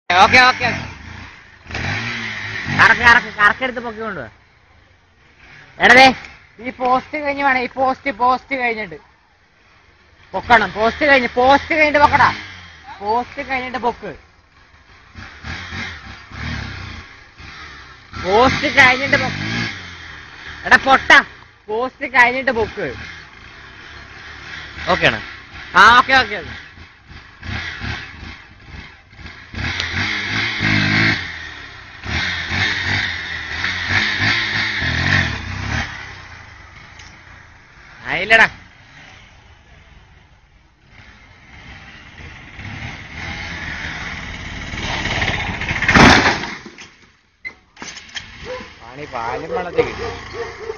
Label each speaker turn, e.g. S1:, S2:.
S1: okay okay കറക്ക് കറക്ക് കറക്കെടുത്ത് പൊക്കി കൊണ്ടുവാ എടതേ ഈ പോസ്റ്റ് കഴിഞ്ഞ് വേണം ഈ പോസ്റ്റ് പോസ്റ്റ് കഴിഞ്ഞിട്ട് പൊക്കണം പോസ്റ്റ് കഴിഞ്ഞ് പോസ്റ്റ് കഴിഞ്ഞിട്ട് പൊക്കടാ പോസ്റ്റ് കഴിഞ്ഞിട്ട് പൊക്ക് പോസ്റ്റ് കഴിഞ്ഞിട്ട് പൊക്ക് എടാ പൊട്ട പോസ്റ്റ് കഴിഞ്ഞിട്ട് പൊക്ക് ഓക്കെ ആണ് ആ ഓക്കെ ഓക്കെ ഓക്കെ ആയില്ലടാ പണി പാലും വെള്ളത്തിൽ കിട്ടും